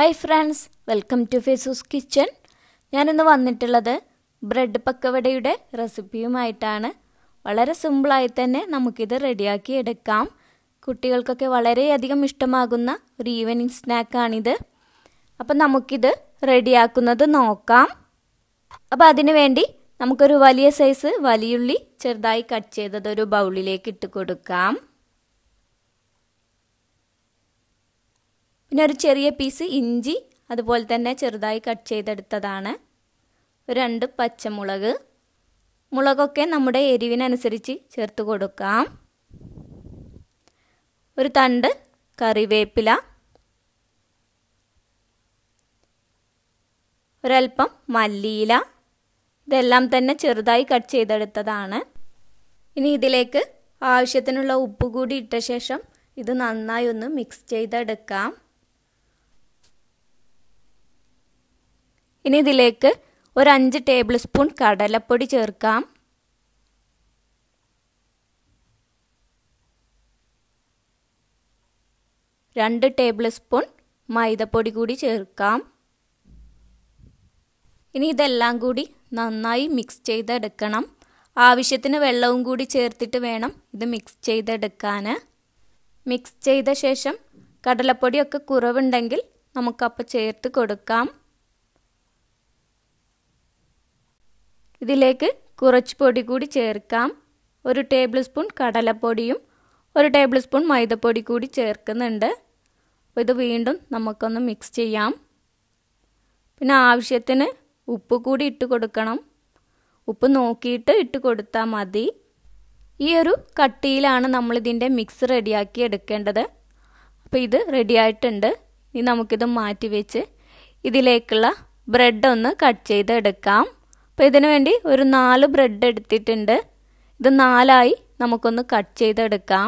hi friends welcome to ഫേസൂസ് kitchen ഞാനിന്ന് വന്നിട്ടുള്ളത് ബ്രെഡ് പക്കവടയുടെ റെസിപ്പിയുമായിട്ടാണ് വളരെ സിമ്പിളായി തന്നെ നമുക്കിത് റെഡിയാക്കി എടുക്കാം കുട്ടികൾക്കൊക്കെ വളരെയധികം ഇഷ്ടമാകുന്ന ഒരു ഈവനിങ് സ്നാക്കാണിത് അപ്പം നമുക്കിത് റെഡിയാക്കുന്നത് നോക്കാം അപ്പോൾ അതിനു വേണ്ടി നമുക്കൊരു വലിയ സൈസ് വലിയുള്ളി ചെറുതായി കട്ട് ചെയ്തത് ഒരു ബൗളിലേക്ക് ഇട്ട് കൊടുക്കാം പിന്നെ ഒരു ചെറിയ പീസ് ഇഞ്ചി അതുപോലെ തന്നെ ചെറുതായി കട്ട് ചെയ്തെടുത്തതാണ് രണ്ട് പച്ചമുളക് മുളകൊക്കെ നമ്മുടെ എരിവിനനുസരിച്ച് ചേർത്ത് കൊടുക്കാം ഒരു തണ്ട് കറിവേപ്പില ഒരൽപ്പം മല്ലിയില ഇതെല്ലാം തന്നെ ചെറുതായി കട്ട് ചെയ്തെടുത്തതാണ് ഇനി ഇതിലേക്ക് ആവശ്യത്തിനുള്ള ഉപ്പ് കൂടി ഇട്ട ശേഷം ഇത് നന്നായി ഒന്ന് മിക്സ് ചെയ്തെടുക്കാം ഇനി ഇതിലേക്ക് ഒരു അഞ്ച് ടേബിൾ സ്പൂൺ കടലപ്പൊടി ചേർക്കാം രണ്ട് ടേബിൾ സ്പൂൺ മൈദപ്പൊടി കൂടി ചേർക്കാം ഇനി ഇതെല്ലാം കൂടി നന്നായി മിക്സ് ചെയ്തെടുക്കണം ആവശ്യത്തിന് വെള്ളവും കൂടി ചേർത്തിട്ട് വേണം ഇത് മിക്സ് ചെയ്തെടുക്കാൻ മിക്സ് ചെയ്ത ശേഷം കടലപ്പൊടിയൊക്കെ കുറവുണ്ടെങ്കിൽ നമുക്കപ്പോൾ ചേർത്ത് കൊടുക്കാം ഇതിലേക്ക് കുറച്ച് പൊടി കൂടി ചേർക്കാം ഒരു ടേബിൾ സ്പൂൺ കടലപ്പൊടിയും ഒരു ടേബിൾ സ്പൂൺ മൈദപ്പൊടി കൂടി ചേർക്കുന്നുണ്ട് അപ്പോൾ ഇത് വീണ്ടും നമുക്കൊന്ന് മിക്സ് ചെയ്യാം പിന്നെ ആവശ്യത്തിന് ഉപ്പ് കൂടി ഇട്ട് കൊടുക്കണം ഉപ്പ് നോക്കിയിട്ട് ഇട്ട് കൊടുത്താൽ മതി ഈ ഒരു കട്ടിയിലാണ് നമ്മളിതിൻ്റെ മിക്സ് റെഡിയാക്കി എടുക്കേണ്ടത് അപ്പോൾ ഇത് റെഡിയായിട്ടുണ്ട് ഇനി നമുക്കിത് മാറ്റി വെച്ച് ഇതിലേക്കുള്ള ബ്രെഡ് ഒന്ന് കട്ട് ചെയ്ത് എടുക്കാം അപ്പോൾ ഇതിനു വേണ്ടി ഒരു നാല് ബ്രെഡ് എടുത്തിട്ടുണ്ട് ഇത് നാലായി നമുക്കൊന്ന് കട്ട് ചെയ്തെടുക്കാം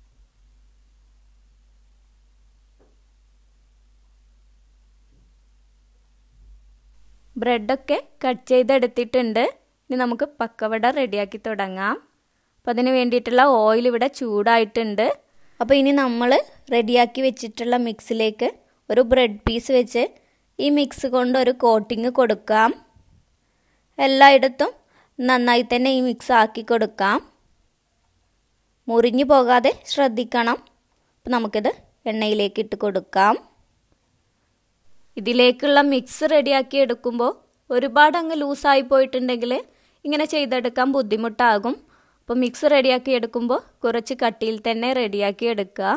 ബ്രെഡൊക്കെ കട്ട് ചെയ്തെടുത്തിട്ടുണ്ട് ഇനി നമുക്ക് പക്കവട റെഡിയാക്കി തുടങ്ങാം അപ്പോൾ അതിന് വേണ്ടിയിട്ടുള്ള ഓയിൽ ഇവിടെ ചൂടായിട്ടുണ്ട് അപ്പോൾ ഇനി നമ്മൾ റെഡിയാക്കി വെച്ചിട്ടുള്ള മിക്സിലേക്ക് ഒരു ബ്രെഡ് പീസ് വെച്ച് ഈ മിക്സ് കൊണ്ട് ഒരു കോട്ടിങ് കൊടുക്കാം എല്ലായിടത്തും നന്നായി തന്നെ ഈ മിക്സ് ആക്കി കൊടുക്കാം മുറിഞ്ഞു പോകാതെ ശ്രദ്ധിക്കണം അപ്പോൾ നമുക്കിത് എണ്ണയിലേക്ക് ഇട്ട് കൊടുക്കാം ഇതിലേക്കുള്ള മിക്സ് റെഡിയാക്കി എടുക്കുമ്പോൾ ഒരുപാട് അങ്ങ് ലൂസായി പോയിട്ടുണ്ടെങ്കിൽ ഇങ്ങനെ ചെയ്തെടുക്കാൻ ബുദ്ധിമുട്ടാകും അപ്പോൾ മിക്സ് റെഡിയാക്കി എടുക്കുമ്പോൾ കുറച്ച് കട്ടിയിൽ തന്നെ റെഡിയാക്കി എടുക്കുക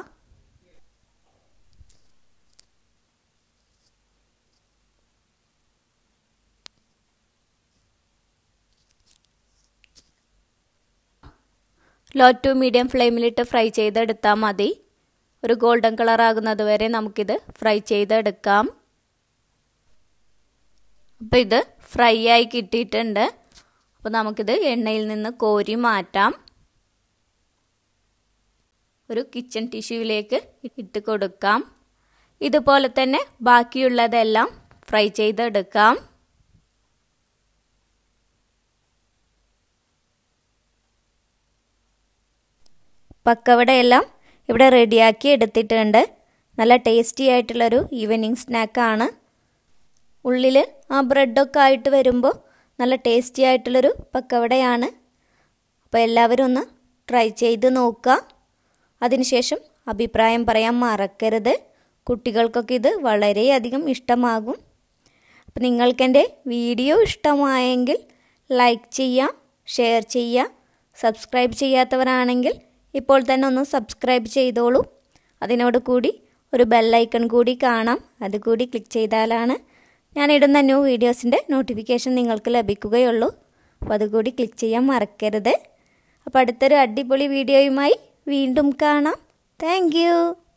ലോ ടു മീഡിയം ഫ്ലെയിമിലിട്ട് ഫ്രൈ ചെയ്തെടുത്താൽ മതി ഒരു ഗോൾഡൻ കളർ ആകുന്നത് വരെ നമുക്കിത് ഫ്രൈ ചെയ്തെടുക്കാം അപ്പോൾ ഇത് ഫ്രൈ ആയി കിട്ടിയിട്ടുണ്ട് അപ്പോൾ നമുക്കിത് എണ്ണയിൽ നിന്ന് കോരി മാറ്റാം ഒരു കിച്ചൺ ടിഷ്യൂവിലേക്ക് ഇട്ട് കൊടുക്കാം ഇതുപോലെ തന്നെ ബാക്കിയുള്ളതെല്ലാം ഫ്രൈ ചെയ്തെടുക്കാം പക്കവടയെല്ലാം ഇവിടെ റെഡിയാക്കി എടുത്തിട്ടുണ്ട് നല്ല ടേസ്റ്റി ആയിട്ടുള്ളൊരു ഈവനിങ് സ്നാക്കാണ് ഉള്ളിൽ ആ ബ്രെഡൊക്കെ ആയിട്ട് വരുമ്പോൾ നല്ല ടേസ്റ്റി ആയിട്ടുള്ളൊരു പക്കവടയാണ് അപ്പോൾ എല്ലാവരും ഒന്ന് ട്രൈ ചെയ്ത് നോക്കുക അതിനുശേഷം അഭിപ്രായം പറയാൻ മറക്കരുത് കുട്ടികൾക്കൊക്കെ ഇത് വളരെയധികം ഇഷ്ടമാകും അപ്പോൾ നിങ്ങൾക്കെൻ്റെ വീഡിയോ ഇഷ്ടമായെങ്കിൽ ലൈക്ക് ചെയ്യുക ഷെയർ ചെയ്യുക സബ്സ്ക്രൈബ് ചെയ്യാത്തവരാണെങ്കിൽ ഇപ്പോൾ തന്നെ ഒന്ന് സബ്സ്ക്രൈബ് ചെയ്തോളൂ അതിനോട് കൂടി ഒരു ബെല്ലൈക്കൺ കൂടി കാണാം അത് കൂടി ക്ലിക്ക് ചെയ്താലാണ് ഞാൻ ഇടുന്ന ന്യൂ വീഡിയോസിൻ്റെ നോട്ടിഫിക്കേഷൻ നിങ്ങൾക്ക് ലഭിക്കുകയുള്ളൂ അപ്പോൾ അതുകൂടി ക്ലിക്ക് ചെയ്യാൻ മറക്കരുത് അപ്പോൾ അടുത്തൊരു അടിപൊളി വീഡിയോയുമായി വീണ്ടും കാണാം താങ്ക്